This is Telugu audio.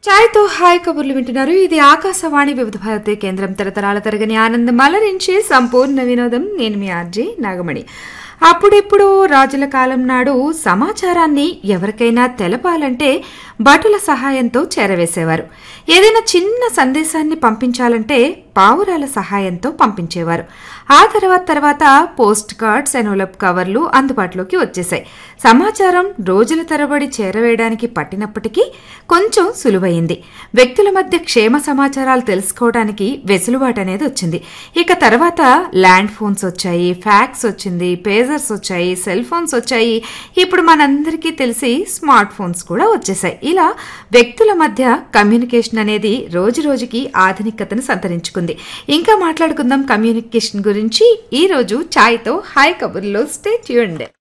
ఛాయ్తో హాయ్ కబుర్లు వింటున్నారు ఇది ఆకాశవాణి వివిధ భారతి కేంద్రం తరతరాల తరగని ఆనందం అలరించే సంపూర్ణ వినోదం నేను మీ ఆర్జే నాగమణి అప్పుడెప్పుడు రాజుల కాలం నాడు సమాచారాన్ని ఎవరికైనా తెలపాలంటే భటుల సహాయంతో చేరవేసేవారు ఏదైనా చిన్న సందేశాన్ని పంపించాలంటే పావురాల సహాయంతో పంపించేవారు ఆ తర్వాత తర్వాత పోస్ట్ కార్డ్స్ ఎన్వలప్ కవర్లు అందుబాటులోకి వచ్చేసాయి సమాచారం రోజుల తరబడి చేరవేయడానికి పట్టినప్పటికీ కొంచెం సులువైంది వ్యక్తుల మధ్య క్షేమ సమాచారాలు తెలుసుకోవడానికి వెసులుబాటు అనేది వచ్చింది ఇక తర్వాత ల్యాండ్ ఫోన్స్ వచ్చాయి ఫ్యాక్స్ వచ్చింది పేజర్స్ వచ్చాయి సెల్ ఫోన్స్ వచ్చాయి ఇప్పుడు మనందరికీ తెలిసి స్మార్ట్ ఫోన్స్ కూడా వచ్చేసాయి ఇలా వ్యక్తుల మధ్య కమ్యూనికేషన్ అనేది రోజు రోజుకి ఆధునికతను సంతరించుకుంది ఇంకా మాట్లాడుకుందాం కమ్యూనికేషన్ గురించి ఈ రోజు ఛాయ్తో హాయ్ కబుర్లో స్టే ట్యూన్డ్